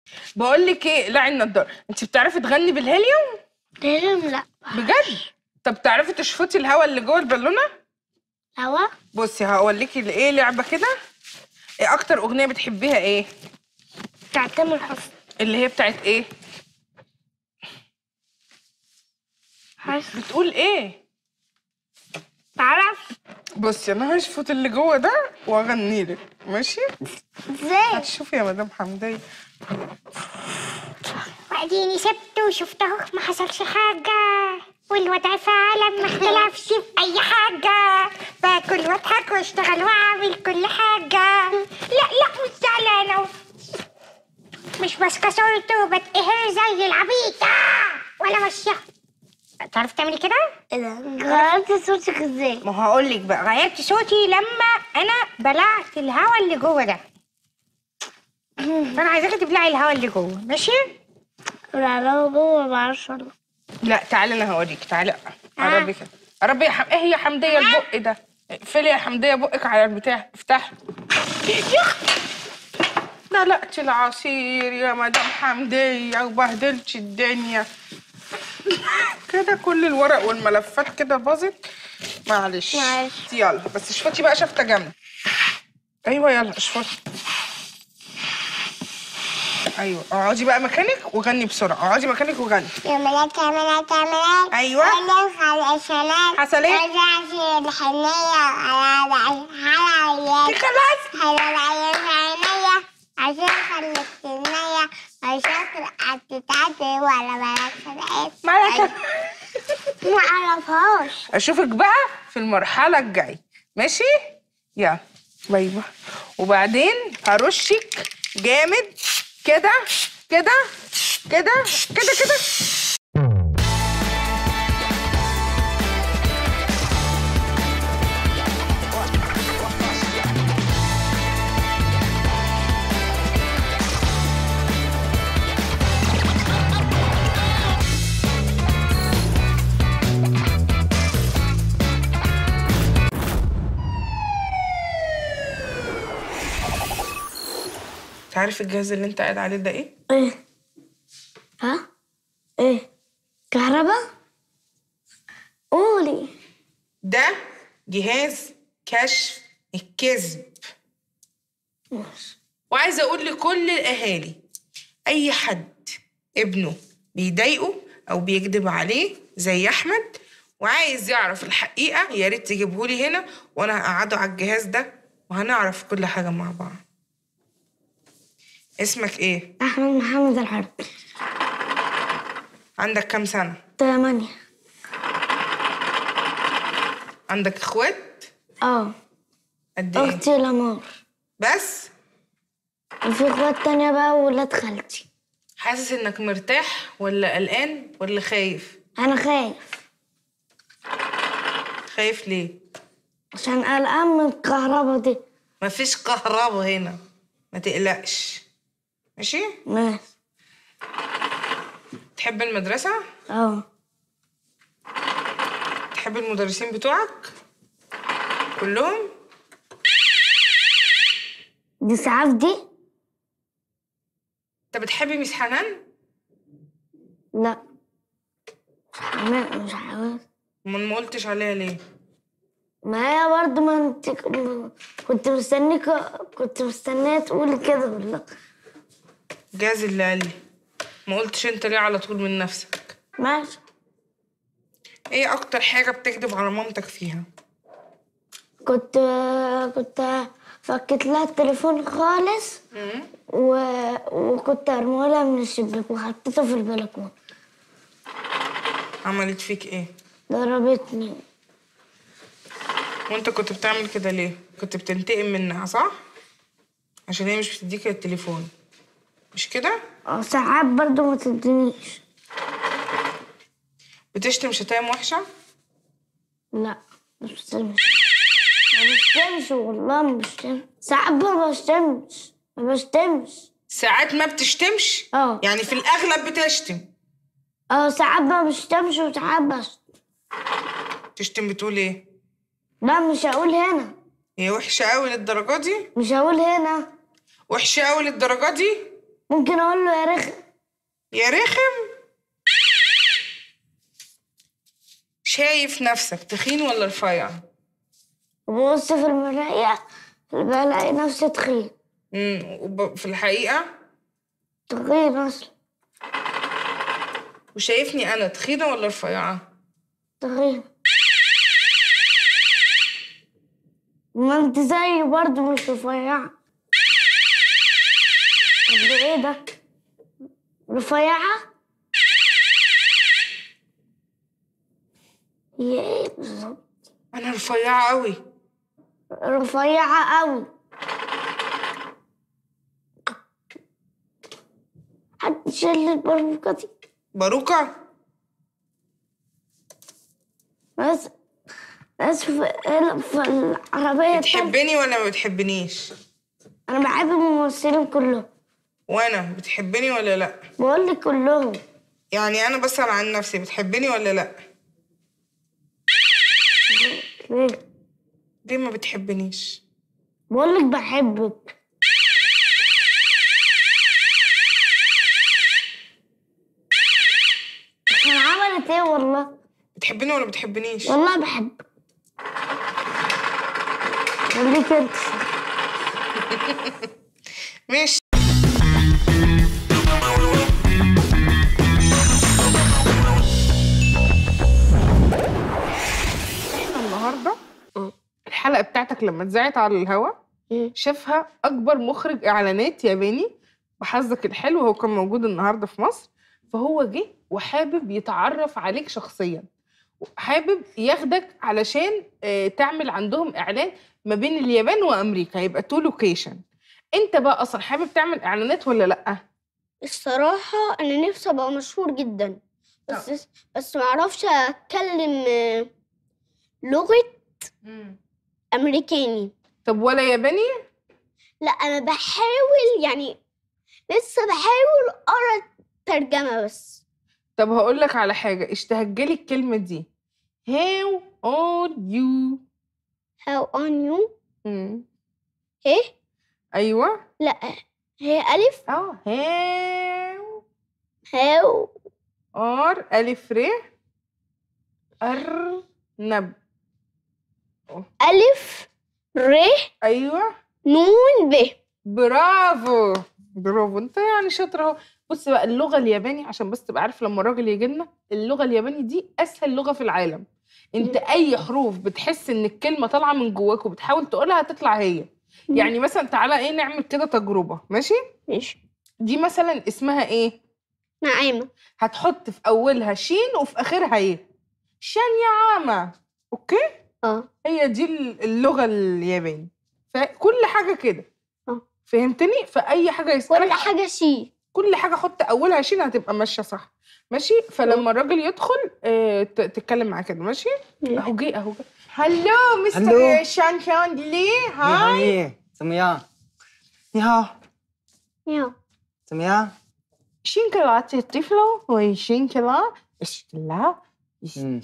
بقول لك ايه لا النضاره انت بتعرفي تغني بالهيليوم لازم لا بجد طب تعرفي تشفطي الهواء اللي جوه البالونه هوا بصي هقولك ايه لعبه كده ايه اكتر اغنيه بتحبيها ايه بتاع تامر حسني اللي هي بتاعت ايه حاسس بتقول ايه تعرف بصي انا هشفط اللي جوه ده واغني لك ماشي ازاي هتشوفي يا مدام حمدية واديني سبته وشفته ما حصلش حاجة والوضع فعلا ما اختلفش في أي حاجة باكل واضحك واشتغل واعمل كل حاجة لا لا مش زعلانة مش ماسكة صورته وبتقهر زي العبيطة ولا ماشية تعرف تعملي كده؟ ايه ده؟ غيرت صوتك ازاي؟ ما هقول لك بقى غيرت صوتي لما انا بلعت الهوا اللي جوه ده فانا عايزاكي تبلعي الهوا اللي جوه ماشي؟ لا لو جوه ما بعرفش لا تعالي انا هوريك تعالي قربي كده قربي يا حم... ايه يا حمدية البق ده اقفلي يا حمدية بقك على البتاع افتحي دلقتي العصير يا مدام حمدية وبهدلتي الدنيا كده كل الورق والملفات كده باظت معلش معلش. يلا بس اشفطي بقى شفطة جامدة ايوه يلا اشفطي ايوه اقعدي بقى مكانك وغني بسرعة اقعدي مكانك وغني يا ملاك يا ملاك يا ملاك أيوة. ألف على الشمال حصل إيه؟ رجع في الحنية على على عيال خلاص على العيال عينيا عشان خلت النية عشان هتتعدي ولا ملاك سبعين مالك ما اعرفهاش اشوفك بقى في المرحله الجايه ماشي يلا باي باي وبعدين هرشك جامد كده كده كده كده كده تعرف الجهاز اللي انت قاعد عليه ده ايه ايه ها ايه كهرباء قولي ده جهاز كشف الكذب وعايزه اقول لكل الاهالي اي حد ابنه بيضايقه او بيكذب عليه زي احمد وعايز يعرف الحقيقه يا ريت تجيبهولي هنا وانا هقعده على الجهاز ده وهنعرف كل حاجه مع بعض اسمك ايه احمد محمد الحرب عندك كام سنه تمانية عندك اخوات اه قد ايه اختي لمار بس وفي اخوات تانية بقى وولاد خالتي حاسس انك مرتاح ولا قلقان ولا خايف انا خايف خايف ليه عشان قلقان من الكهرباء دي مفيش كهرباء هنا ما تقلقش ماشي ماشي تحب المدرسة اه تحب المدرسين بتوعك كلهم دي اسعاف دي انت بتحب ميس حنان لا مش حمام مش حمام امال ما قلتش عليها ليه ما هي برضه ما انت كنت مستنيك كنت مستنيه تقولي كده والله جاز اللي قال لي ما قلتش انت ليه على طول من نفسك ماشي ايه اكتر حاجة بتكذب على مامتك فيها كنت كنت فكت لها التليفون خالص و... وكنت ارميه لها من الشباك وحطيته في البلكونه عملت فيك ايه ضربتني وانت كنت بتعمل كده ليه كنت بتنتقم منها صح عشان هي مش بتديك التليفون مش كده أو ساعات برضه ما تدينيش بتشتم شتايم وحشة لا مش بشتمش ما بشتمش والله ما بشتمش ساعات ما بشتمش ما بشتمش ساعات ما بتشتمش اه يعني في الاغلب بتشتم اه ساعات ما بشتمش وساعات بشتم تشتم بتقول ايه لا مش هقول هنا هي وحشة قوي للدرجة دي مش هقول هنا وحشة قوي للدرجة دي ممكن اقول له يا رخ يا رخم شايف نفسك تخين ولا رفيع ببص في المراية بلاقي نفسي تخين امم وب- في الحقيقة تخين اصلا وشايفني انا تخينة ولا رفيعة تخين ما انت زيي برضه مش رفيعة طب ده ايه ده رفيعة هي ايه بالظبط انا رفيعة قوي رفيعة أوي حد شال لي البربوكة دي باروكة بس بس في, هنا في العربية التانية بتحبني ولا ما بتحبنيش أنا بحب الممثلين كلهم وانا بتحبني ولا لا بقول لك كلهم يعني انا بسأل عن نفسي بتحبني ولا لا ليه؟ ليه ما بتحبنيش بقول لك بحبك أنا عملت إيه والله؟ بتحبني ولا بتحبنيش والله بحبك خليك أنت ماشي احنا النهارده الحلقه بتاعتك لما اتذاعت على الهوا مم. شافها اكبر مخرج اعلانات ياباني وحظك الحلو هو كان موجود النهارده في مصر فهو جه وحابب يتعرف عليك شخصيا حابب ياخدك علشان آه، تعمل عندهم اعلان ما بين اليابان وامريكا يبقى تو لوكيشن انت بقى اصلا حابب تعمل اعلانات ولا لا الصراحة أنا نفسي أبقى مشهور جدا بس بس معرفش أتكلم آه، لغة أمريكاني طب ولا ياباني لا أنا بحاول يعني لسه بحاول أقرأ ترجمة بس طب هقول لك على حاجه اشتهجلي الكلمه دي how are you How on you مم. إيه؟ ايوه لا هي ألف اه how هاو ار الف ر ارنب ألف ر ايوه نون ب برافو برافو انت يعني شاطر اهو بص بقى اللغه الياباني عشان بس تبقى عارف لما الراجل يجي لنا اللغه الياباني دي اسهل لغه في العالم انت اي حروف بتحس ان الكلمه طالعه من جواك وبتحاول تقولها هتطلع هي يعني مثلا تعالى ايه نعمل كده تجربه ماشي ماشي دي مثلا اسمها ايه نعيمة هتحط في اولها شين وفي اخرها ايه شان يا عامة اوكي اه هي دي ال- اللغه الياباني فكل حاجه كده آه. فهمتني فاي حاجه كل يسالك حاجة شي كل حاجه حط اولها شين هتبقى ماشيه صح ماشي فلما الراجل يدخل آه ت- تتكلم معاه كده ماشي اهو جه اهو جه هلو مستر هلو. شان شان لي 你好， هاي 你怎么样？你好， يا 怎么样？ شينكلات الطفله وشينكلا اشتلا 嗯，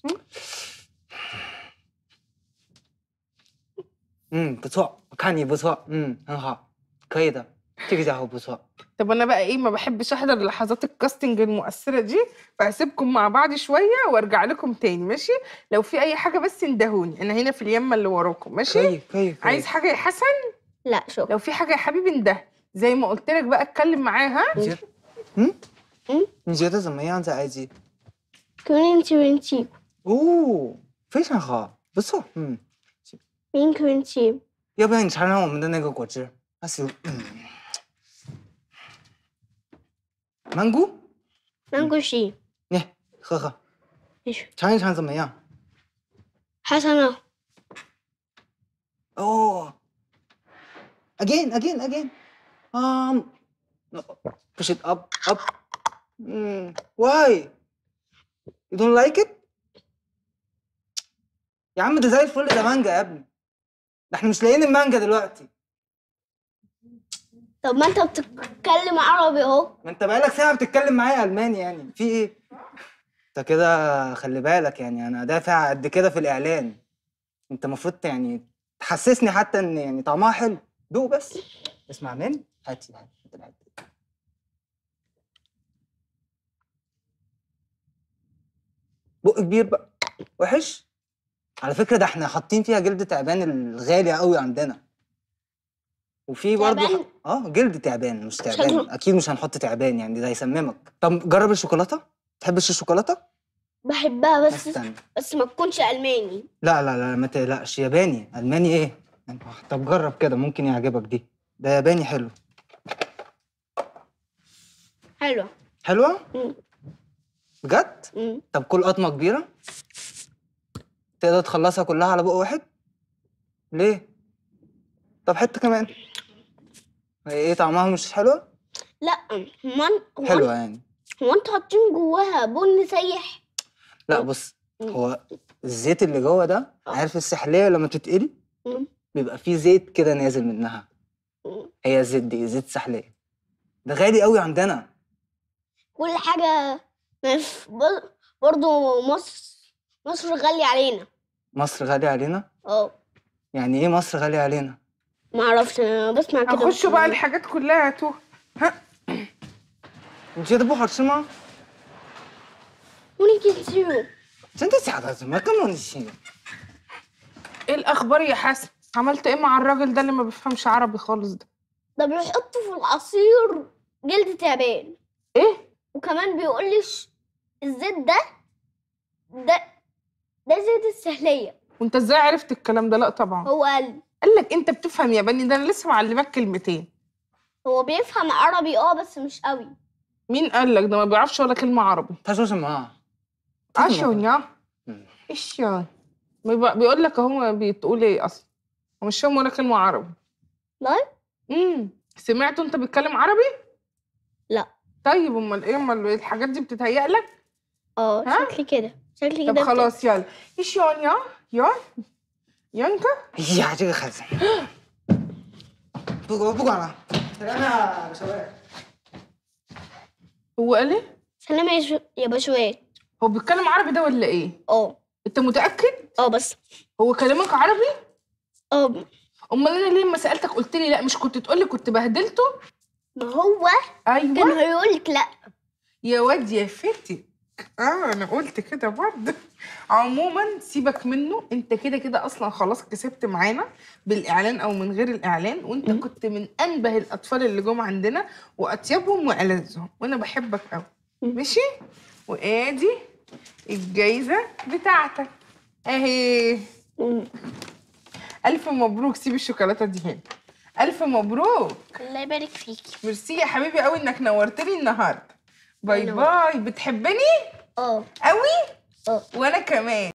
嗯，不错，我看你不错，嗯，很好，可以的，这个家伙不错。 طب انا بقى ايه ما بحبش احضر لحظات الكاستنج المؤثره دي فهسيبكم مع بعض شويه وارجع لكم تاني ماشي لو في اي حاجه بس اندهوني انا هنا في اليمه اللي وراكم 可 ماشي 以，可以，可以 عايز。حاجه يا حسن لا شكرا لو في حاجه يا حبيبي انده زي ما قلت لك بقى اتكلم معاه ها 你觉，嗯嗯， 你觉得怎么样在埃及？ كوينتي وينتي 哦，非常好，不错，嗯， مين كوينتي 要不要你尝尝我们的那个果汁？阿修，嗯，芒果， مانجو شي 你喝喝， ماشي 尝一尝怎么样？ حسنة 哦，again again again，um，push it up up，嗯，why？You don't like it؟ يا عم ده زي الفل ده مانجا يا ابني ده احنا مش لاقيين المانجا دلوقتي طب ما انت بتتكلم عربي اهو ما انت بقالك ساعة بتتكلم معايا ألماني يعني في ايه؟ انت كده خلي بالك يعني انا دافع قد كده في الإعلان انت المفروض يعني تحسسني حتى ان يعني طعمها حلو دوق بس اسمع مني هاتي هاتي الحتة دي. بق كبير بقى وحش على فكره ده احنا حاطين فيها جلد تعبان الغالي قوي عندنا وفي برضه تعبان؟ اه جلد تعبان مش تعبان شكله- اكيد مش هنحط تعبان يعني ده هيسممك طب جرب الشوكولاته تحبش الشوكولاته بحبها بس استنى بس ما تكونش الماني لا لا لا ما تقلقش ياباني الماني ايه طب جرب كده ممكن يعجبك دي ده ياباني حلو حلوه حلوه مم. بجد مم. طب كل قطمه كبيره تقدر تخلصها كلها على بق واحد ليه طب حته كمان هي ايه طعمها مش حلوه لا هو أن- هو أن- حلوه يعني هو انتوا حاطين جواها بن سايح لا بص مم. هو الزيت اللي جوه ده آه. عارف السحليه لما تتقلي مم. بيبقى فيه زيت كده نازل منها مم. هي الزيت دي زيت سحليه ده غالي قوي عندنا كل حاجه ما في- بر- برضو مصر مصر غالية علينا مصر غالي علينا اه يعني ايه مصر غالي علينا ما اعرفش انا بسمع كده هخشوا بقى الحاجات كلها هاتوها ها انت ده بحر شما ونيجي نسيو انت ساعات ما كمان شيء ايه الاخبار يا حسن عملت ايه مع الراجل ده اللي ما بيفهمش عربي خالص ده ده بيحطوا في العصير جلد تعبان ايه وكمان بيقولش الزيت ده ده ده زيت السهلية وانت ازاي عرفت الكلام ده لا طبعا هو قال قال لك انت بتفهم ياباني ده انا لسه معلمك كلمتين هو بيفهم عربي اه بس مش قوي مين قال لك ده ما بيعرفش ولا كلمه عربي تاجو شما عشان يا مم. ايش يا بيبقى- بيقول لك اهو بتقول ايه اصلا هو مش فاهم ولا كلمه عربي لا امم سمعته انت بتتكلم عربي لا طيب امال ايه امال الحاجات دي بتتهيأ لك اه ها؟ شكلي كده شكلي طب كده خلاص يلا ايش يون يا يون يونكا يا جيجا خزن بقوا بقوا انا انا شباب هو قال ايه سلام يا شو... يا بشوات هو بيتكلم عربي ده ولا ايه اه انت متأكد اه بس هو كلامك عربي اه امال انا ليه لما سألتك قلت لي لا مش كنت تقول لي كنت بهدلته ما هو كان ايوه هيقول لك لا يا واد يا فتك اه انا قلت كده برضه عموما سيبك منه انت كده كده اصلا خلاص كسبت معانا بالاعلان او من غير الاعلان وانت كنت من انبه الاطفال اللي جم عندنا واطيبهم والذهم وانا بحبك قوي ماشي وادي الجايزه بتاعتك اهي الف مبروك سيب الشوكولاته دي هنا الف مبروك الله يبارك فيكي ميرسي يا حبيبي قوي انك نورتني النهارده باي أنا باي بتحبني اه قوي اه وانا كمان